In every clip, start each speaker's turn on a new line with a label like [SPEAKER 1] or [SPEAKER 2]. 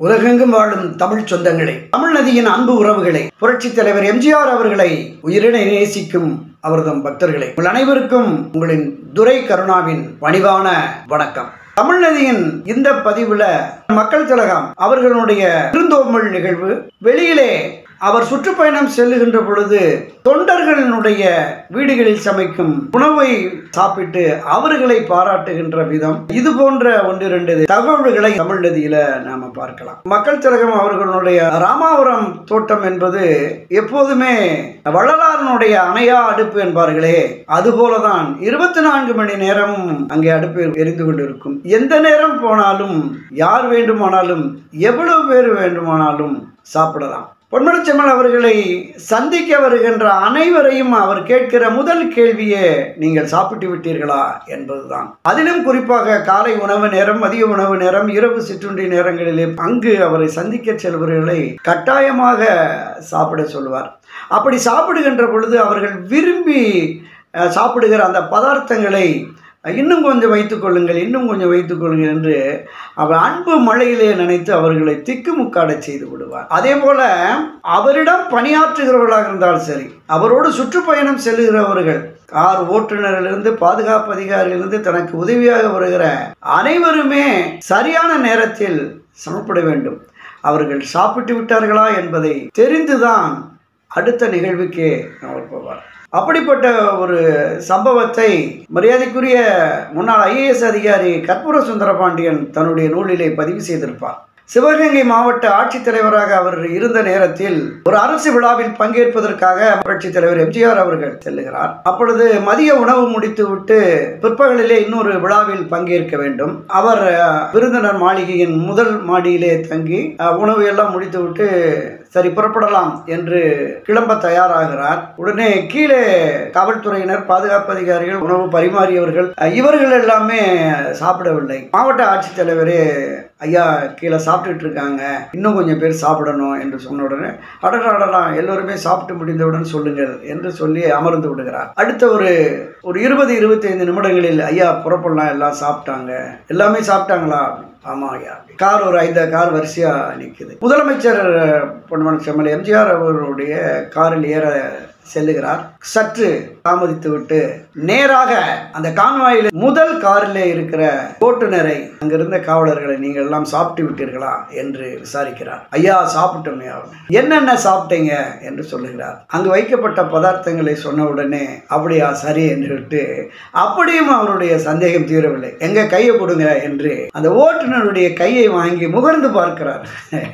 [SPEAKER 1] உலகெங்கும் வாழும் தமிழ் சொந்தங்களே தமிழ் நதியின் அன்பு உறவுகளே புரட்சித் தலைவர் எம்ஜிஆர் அவர்களை உயிரினை நேசிக்கும் அவர்தம் பக்தர்களே உங்கள் அனைவருக்கும் உங்களின் துரை கருணாவின் பணிவான வணக்கம் தமிழ் நதியின் இந்த பதிவுல மக்கள் திலகம் அவர்களுடைய விருந்தோம்பல் நிகழ்வு வெளியிலே அவர் சுற்றுப்பயணம் செல்லுகின்ற பொழுது தொண்டர்களுடைய வீடுகளில் சமைக்கும் உணவை சாப்பிட்டு அவர்களை பாராட்டுகின்ற விதம் இது போன்ற ஒன்றிரண்டு தகவல்களை தமிழ் நதியில நாம பார்க்கலாம் மக்கள் திலகம் அவர்களுடைய ராமாபுரம் தோட்டம் என்பது எப்போதுமே வள்ளலாரனுடைய அணையா அடுப்பு என்பார்களே அதுபோலதான் இருபத்தி நான்கு மணி நேரமும் அங்கே அடுப்பு எரிந்து கொண்டிருக்கும் எந்த நேரம் போனாலும் யார் வேண்டுமானாலும் எவ்வளவு பேர் வேண்டுமானாலும் சாப்பிடலாம் பொன்மனச்செம்மல் அவர்களை சந்திக்க வருகின்ற அனைவரையும் அவர் கேட்கிற முதல் கேள்வியே நீங்கள் சாப்பிட்டு விட்டீர்களா என்பதுதான் அதிலும் குறிப்பாக காலை உணவு நேரம் மதிய உணவு நேரம் இரவு சிற்றுண்டி நேரங்களிலே அங்கு அவரை சந்திக்க செல்பவர்களை கட்டாயமாக சாப்பிட சொல்வார் அப்படி சாப்பிடுகின்ற பொழுது அவர்கள் விரும்பி அஹ், சாப்பிடுகிற அந்த பதார்த்தங்களை இன்னும் கொஞ்சம் வைத்துக் கொள்ளுங்கள் இன்னும் கொஞ்சம் வைத்துக் கொள்ளுங்கள் என்று அவர் அன்பு மழையிலே நினைத்து அவர்களை திக்குமுக்காட செய்து விடுவார் அதே போல அவரிடம் பணியாற்றுகிறவர்களாக இருந்தாலும் சரி அவரோடு சுற்றுப்பயணம் செல்லுகிறவர்கள் கார் ஓட்டுநரிலிருந்து பாதுகாப்பு அதிகாரியிலிருந்து தனக்கு உதவியாக வருகிற அனைவருமே சரியான நேரத்தில் சாப்பிட வேண்டும் அவர்கள் சாப்பிட்டு விட்டார்களா என்பதை தெரிந்துதான் அடுத்த நிகழ்வுக்கே அவர் போவார் அப்படிப்பட்ட ஒரு சம்பவத்தை மரியாதைக்குரிய முன்னாள் ஐஏஎஸ் அதிகாரி கற்பூர சுந்தரபாண்டியன் தன்னுடைய நூலிலே பதிவு செய்திருப்பார் சிவகங்கை மாவட்ட ஆட்சித்தலைவராக அவர் இருந்த நேரத்தில் ஒரு அரசு விழாவில் பங்கேற்பதற்காக புரட்சித் தலைவர் எம்ஜிஆர் அவர்கள் செல்லுகிறார் அப்பொழுது மதிய உணவு முடித்துவிட்டு பிற்பகலிலே இன்னொரு விழாவில் பங்கேற்க வேண்டும் அவர் அஹ், விருந்தினர் மாளிகையின் முதல் மாடியிலே தங்கி அஹ், உணவு எல்லாம் முடித்துவிட்டு சரி புறப்படலாம் என்று கிளம்ப தயாராகிறார் உடனே கீழே காவல்துறையினர் பாதுகாப்பு அதிகாரிகள் உணவு பரிமாறியவர்கள் அஹ், இவர்கள் எல்லாமே சாப்பிடவில்லை மாவட்ட ஆட்சித்தலைவரே ஐயா கீழே சாப்பிட்டுட்டு இருக்காங்க இன்னும் கொஞ்சம் பேர் சாப்பிடணும் என்று சொன்ன உடனே அடடா அடடா எல்லோருமே சாப்பிட்டு முடிந்தவுடன் சொல்லுங்கள் என்று சொல்லி அமர்ந்து விடுகிறார் அடுத்த ஒரு ஒரு இருபது இருபத்தைந்து நிமிடங்களில் ஐயா புறப்படலாம் எல்லாம் சாப்பிட்டாங்க எல்லாமே சாப்பிட்டாங்களா ஆமா ஐயா கார் ஒரு ஐந்து கார் வரிசையா நிற்குது முதலமைச்சர் பொன்மன செம்மல் எம்ஜிஆர் அவர்களுடைய காரில் ஏற செல்லுகிறார் சற்று தாமதித்து விட்டு நேராக அந்த கான்வாயில் முதல் காரிலே இருக்கிற ஓட்டுநரை அங்கிருந்த காவலர்களை நீங்கள் எல்லாம் சாப்பிட்டு விட்டீர்களா என்று விசாரிக்கிறார் ஐயா சாப்பிட்டோமே அவர் என்னென்ன சாப்பிட்டீங்க என்று சொல்லுகிறார் அங்கு வைக்கப்பட்ட பதார்த்தங்களை சொன்ன உடனே அப்படியா சரி என்று விட்டு அப்படியும் அவருடைய சந்தேகம் தீரவில்லை எங்க கையை கொடுங்க என்று அந்த ஓட்டுநருடைய கையை வாங்கி முகர்ந்து பார்க்கிறார்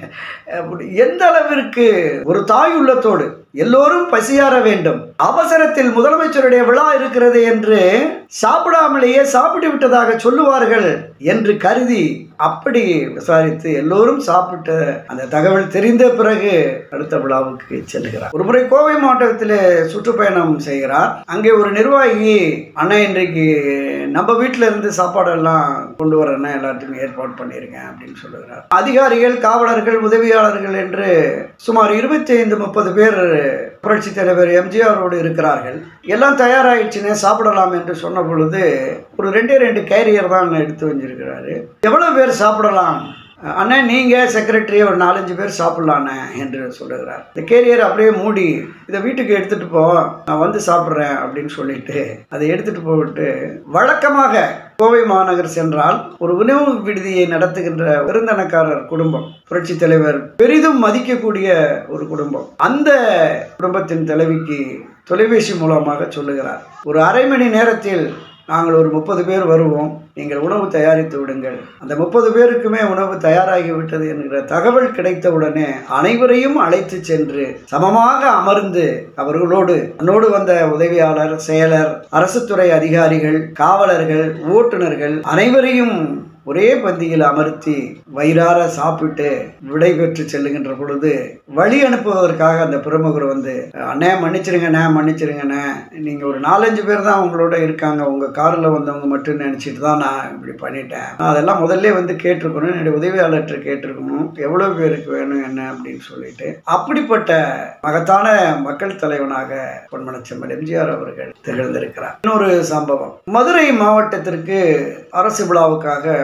[SPEAKER 1] அப்படி எந்த அளவிற்கு ஒரு தாய் உள்ளத்தோடு எல்லோரும் பசியாற வேண்டும் அவசரத்தில் முதலமைச்சருடைய விழா இருக்கிறது என்று சாப்பிடாமலேயே சாப்பிட்டு விட்டதாக சொல்லுவார்கள் என்று கருதி அப்படி விசாரித்து எல்லோரும் சாப்பிட்ட அந்த தகவல் தெரிந்த பிறகு அடுத்த விழாவுக்கு செல்கிறார் ஒரு முறை கோவை மாவட்டத்தில் சுற்றுப்பயணம் செய்கிறார் அங்கே ஒரு நிர்வாகி அண்ணா இன்றைக்கு நம்ம வீட்டில இருந்து சாப்பாடெல்லாம் கொண்டு வரேன்னா எல்லாத்துக்கும் ஏற்பாடு பண்ணிருங்க அப்படின்னு சொல்லுகிறார் அதிகாரிகள் காவலர்கள் உதவியாளர்கள் என்று சுமார் இருபத்தி ஐந்து முப்பது பேர் புரட்சி தலைவர் எம்ஜிஆரோடு இருக்கிறார்கள் எல்லாம் தயாராகிடுச்சுனே சாப்பிடலாம் என்று சொன்ன பொழுது ஒரு ரெண்டே ரெண்டு கேரியர் தான் எடுத்து வச்சிருக்கிறாரு எவ்வளவு பேர் சாப்பிடலாம் அண்ணா நீங்கள் செக்ரட்டரி ஒரு நாலஞ்சு பேர் சாப்பிட்லாண்ணே என்று சொல்லுகிறார் இந்த கேரியர் அப்படியே மூடி இதை வீட்டுக்கு எடுத்துகிட்டு போ நான் வந்து சாப்பிட்றேன் அப்படின்னு சொல்லிட்டு அதை எடுத்துகிட்டு போவிட்டு வழக்கமாக கோவை மாநகர் சென்றால் ஒரு உணவு விடுதியை நடத்துகின்ற விருந்தனக்காரர் குடும்பம் புரட்சி தலைவர் பெரிதும் மதிக்கக்கூடிய ஒரு குடும்பம் அந்த குடும்பத்தின் தலைவிக்கு தொலைபேசி மூலமாக சொல்லுகிறார் ஒரு அரை மணி நேரத்தில் நாங்கள் ஒரு முப்பது பேர் வருவோம் நீங்கள் உணவு தயாரித்து விடுங்கள் அந்த முப்பது பேருக்குமே உணவு தயாராகி விட்டது என்கிற தகவல் கிடைத்தவுடனே அனைவரையும் அழைத்து சென்று சமமாக அமர்ந்து அவர்களோடு தன்னோடு வந்த உதவியாளர் செயலர் அரசுத்துறை அதிகாரிகள் காவலர்கள் ஓட்டுநர்கள் அனைவரையும் ஒரே பந்தியில் அமர்த்தி வயிறார சாப்பிட்டு விடை பெற்று செல்லுகின்ற பொழுது வழி அனுப்புவதற்காக அந்த பிரமுகர் வந்து அண்ணே மன்னிச்சிருங்கண்ணே மன்னிச்சிருங்கண்ணே நீங்கள் ஒரு நாலஞ்சு பேர் தான் உங்களோட இருக்காங்க உங்கள் காரில் வந்தவங்க மட்டும் நினச்சிட்டு தான் நான் இப்படி பண்ணிட்டேன் நான் அதெல்லாம் முதல்ல வந்து கேட்டிருக்கணும் என்னுடைய உதவியாளர்கிட்ட கேட்டிருக்கணும் எவ்வளோ பேருக்கு வேணும் என்ன அப்படின்னு சொல்லிட்டு அப்படிப்பட்ட மகத்தான மக்கள் தலைவனாக பொன்மனச்செம்மல் எம்ஜிஆர் அவர்கள் திகழ்ந்திருக்கிறார் இன்னொரு சம்பவம் மதுரை மாவட்டத்திற்கு அரசு விழாவுக்காக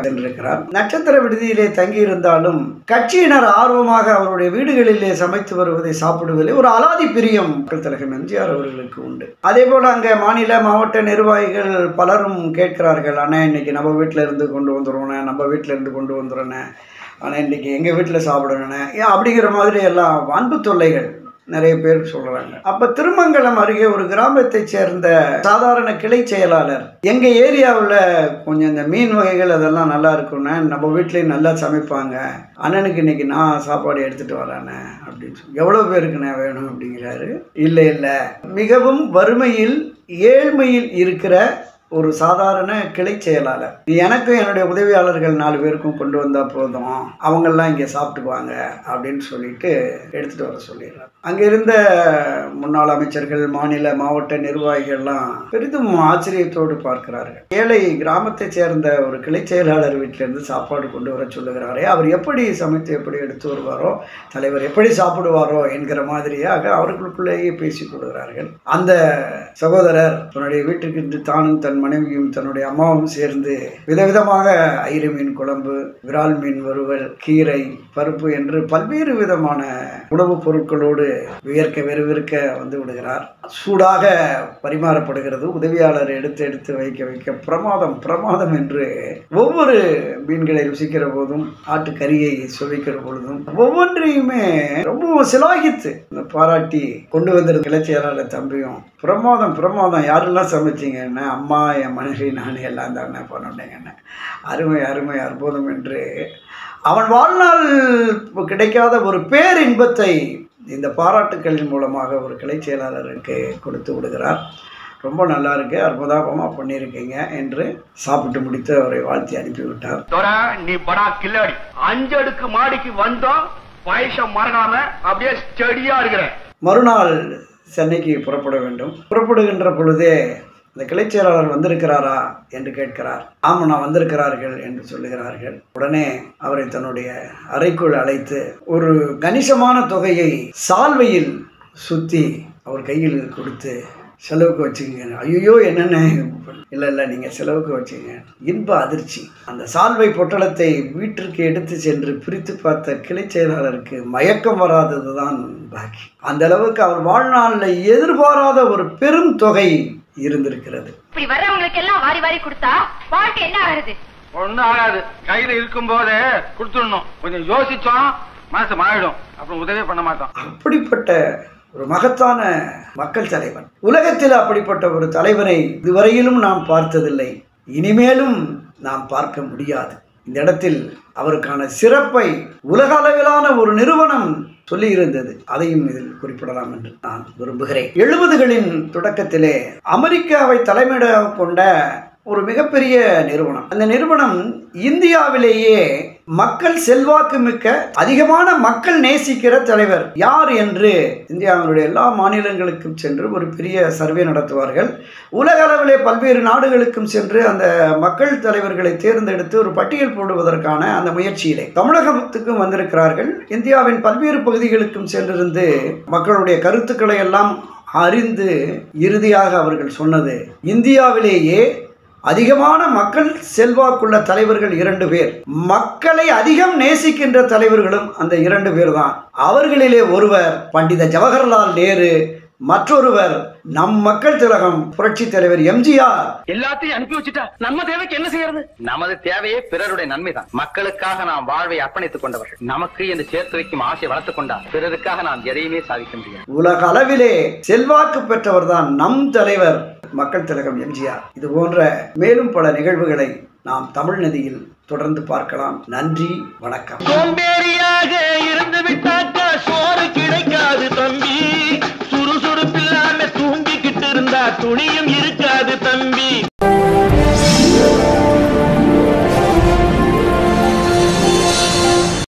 [SPEAKER 1] சென்றிருக்கிறார் நட்சத்திர விடுதியிலே தங்கியிருந்தாலும் கட்சியினர் ஆர்வமாக அவருடைய வீடுகளிலே சமைத்து வருவதை சாப்பிடுவதில் ஒரு அலாதி பிரியம் மக்கள் தலைவர் எம்ஜிஆர் அவர்களுக்கு உண்டு அதே போல அங்கே மாநில மாவட்ட நிர்வாகிகள் பலரும் கேட்கிறார்கள் அண்ணா இன்னைக்கு நம்ம வீட்டில் இருந்து கொண்டு வந்துடுவோண்ணே நம்ம வீட்டில் இருந்து கொண்டு வந்துடுறேண்ணே ஆனால் இன்னைக்கு எங்கள் வீட்டில் சாப்பிடணுண்ணே ஏன் அப்படிங்கிற மாதிரி எல்லாம் அன்பு தொல்லைகள் நிறைய பேர் சொல்றாங்க அப்ப திருமங்கலம் அருகே ஒரு கிராமத்தைச் சேர்ந்த சாதாரண கிளை செயலாளர் எங்க ஏரியாவில் கொஞ்சம் இந்த மீன் வகைகள் அதெல்லாம் நல்லா இருக்கும்னா நம்ம வீட்லயும் நல்லா சமைப்பாங்க அண்ணனுக்கு இன்னைக்கு நான் சாப்பாடு எடுத்துட்டு வரேனே அப்படின்னு சொல்லி எவ்வளோ பேருக்குண்ணே வேணும் அப்படிங்கிறாரு இல்லை இல்லை மிகவும் வறுமையில் ஏழ்மையில் இருக்கிற ஒரு சாதாரண கிளை செயலாளர் எனக்கும் என்னுடைய உதவியாளர்கள் நாலு பேருக்கும் கொண்டு வந்தால் போதும் அவங்கெல்லாம் இங்கே சாப்பிட்டுக்குவாங்க அப்படின்னு சொல்லிட்டு எடுத்துகிட்டு வர சொல்லிடுறாரு அங்கே இருந்த முன்னாள் அமைச்சர்கள் மாநில மாவட்ட நிர்வாகிகள்லாம் பெரிதும் ஆச்சரியத்தோடு பார்க்கிறார்கள் ஏழை கிராமத்தைச் சேர்ந்த ஒரு கிளை செயலாளர் வீட்டிலேருந்து சாப்பாடு கொண்டு வர சொல்லுகிறாரே அவர் எப்படி சமைத்து எப்படி எடுத்து வருவாரோ தலைவர் எப்படி சாப்பிடுவாரோ என்கிற மாதிரியாக அவர்களுக்குள்ளேயே பேசிக் கொள்கிறார்கள் அந்த சகோதரர் தன்னுடைய வீட்டுக்கு இன்று தானும் தன் மனைவியும் தன்னுடைய அம்மாவும் சேர்ந்து விதவிதமாக ஐரு மீன் குழம்பு விரால் மீன் வறுவல் கீரை பருப்பு என்று பல்வேறு விதமான உணவுப் பொருட்களோடு வியர்க்க வெறுவிற்க வந்து விடுகிறார் சூடாக பரிமாறப்படுகிறது உதவியாளர் எடுத்து எடுத்து வைக்க வைக்க பிரமாதம் பிரமாதம் என்று ஒவ்வொரு மீன்களை ருசிக்கிற போதும் ஆட்டுக்கறியை சுவைக்கிற பொழுதும் ஒவ்வொன்றையுமே ரொம்ப சிலாகித்து இந்த பாராட்டி கொண்டு வந்திருந்த கிளர்ச்சியாளர் தம்பியும் பிரமாதம் பிரமாதம் யாரெல்லாம் சமைச்சிங்கன்னு அம்மா என் மனைவி நான் எல்லாம் தானே பண்ணேங்கன்னு அருமை அருமை அற்புதம் என்று அவன் வாழ்நாள் கிடைக்காத ஒரு பேரின்பத்தை இந்த பாராட்டுக்களின் மூலமாக ஒரு கிளை செயலாளருக்கு கொடுத்து விடுகிறார் ரொம்ப நல்லா இருக்கு அற்புதமாக பண்ணியிருக்கீங்க என்று சாப்பிட்டு முடித்து அவரை வாழ்த்தி அனுப்பிவிட்டார்
[SPEAKER 2] தோரா நீ படா கில்லாடி அஞ்சு அடுக்கு மாடிக்கு வந்தோம் வயசம் மறக்காம அப்படியே ஸ்டடியா இருக்கிற
[SPEAKER 1] மறுநாள் சென்னைக்கு புறப்பட வேண்டும் புறப்படுகின்ற பொழுதே இந்த கிளைச் செயலாளர் வந்திருக்கிறாரா என்று கேட்கிறார் ஆமாம் நான் வந்திருக்கிறார்கள் என்று சொல்லுகிறார்கள் உடனே அவரை தன்னுடைய அறைக்குள் அழைத்து ஒரு கணிசமான தொகையை சால்வையில் சுத்தி அவர் கையில் கொடுத்து செலவுக்கு வச்சுங்க ஐயோ என்னென்ன இல்லை இல்லை நீங்கள் செலவுக்கு வச்சுங்க இன்ப அதிர்ச்சி அந்த சால்வை பொட்டலத்தை வீட்டிற்கு எடுத்து சென்று பிரித்து பார்த்த கிளை செயலாளருக்கு மயக்கம் வராதது தான் பாக்கி அந்த அளவுக்கு அவர் வாழ்நாளில் எதிர்பாராத ஒரு பெரும் தொகை இருந்திருக்கிறது
[SPEAKER 3] இப்படி வர்றவங்களுக்கு எல்லாம் வாரி வாரி கொடுத்தா வாழ்க்கை என்ன ஆகுது
[SPEAKER 2] ஒண்ணும் ஆகாது கையில இருக்கும் போதே கொடுத்துடணும் கொஞ்சம் யோசிச்சோம் மனசு மாறிடும் அப்புறம் உதவி பண்ண மாட்டோம்
[SPEAKER 1] அப்படிப்பட்ட ஒரு மகத்தான மக்கள் தலைவன் உலகத்தில் அப்படிப்பட்ட ஒரு தலைவனை இதுவரையிலும் நாம் பார்த்ததில்லை இனிமேலும் நாம் பார்க்க முடியாது இந்த இடத்தில் அவருக்கான சிறப்பை உலக அளவிலான ஒரு நிறுவனம் சொல்லி இருந்தது அதையும் இதில் குறிப்பிடலாம் என்று நான் விரும்புகிறேன் எழுபதுகளின் தொடக்கத்திலே அமெரிக்காவை தலைமையிடம் கொண்ட ஒரு மிகப்பெரிய நிறுவனம் அந்த நிறுவனம் இந்தியாவிலேயே மக்கள் செல்வாக்கு மிக்க அதிகமான மக்கள் நேசிக்கிற தலைவர் யார் என்று இந்தியாவினுடைய எல்லா மாநிலங்களுக்கும் சென்று ஒரு பெரிய சர்வே நடத்துவார்கள் உலக அளவிலே பல்வேறு நாடுகளுக்கும் சென்று அந்த மக்கள் தலைவர்களை தேர்ந்தெடுத்து ஒரு பட்டியல் போடுவதற்கான அந்த முயற்சியிலே தமிழகத்துக்கும் வந்திருக்கிறார்கள் இந்தியாவின் பல்வேறு பகுதிகளுக்கும் சென்றிருந்து மக்களுடைய கருத்துக்களை எல்லாம் அறிந்து இறுதியாக அவர்கள் சொன்னது இந்தியாவிலேயே அதிகமான மக்கள் செல்வாக்குள்ள தலைவர்கள் இரண்டு பேர் மக்களை அதிகம் நேசிக்கின்ற தலைவர்களும் அந்த இரண்டு பேர் தான் அவர்களிலே ஒருவர் பண்டித ஜவஹர்லால் நேரு மற்றொருவர் நம் மக்கள் திலகம் புரட்சி தலைவர் எம்ஜிஆர்
[SPEAKER 2] எல்லாத்தையும் அனுப்பி வச்சுட்டா நம்ம தேவைக்கு என்ன செய்யறது
[SPEAKER 4] நமது தேவையே பிறருடைய நன்மைதான் மக்களுக்காக நாம் வாழ்வை அர்ப்பணித்துக் கொண்டவர்கள் நமக்கு என்று சேர்த்து வைக்கும் ஆசை வளர்த்துக் கொண்டால் பிறருக்காக நாம் எதையுமே சாதிக்க முடியாது
[SPEAKER 1] உலக அளவிலே செல்வாக்கு பெற்றவர் தான் நம் தலைவர் மக்கள் திலகம் எம்ஜிஆர் இது போன்ற மேலும் பல நிகழ்வுகளை நாம் தமிழ் நதியில் தொடர்ந்து பார்க்கலாம் நன்றி வணக்கம்
[SPEAKER 5] சோம்பேறியாக இருந்து விட்டாக்கா சோறு கிடைக்காது தம்பி சுறுசுறுப்பில்லாம தூங்கிக்கிட்டு இருந்தா துணியும்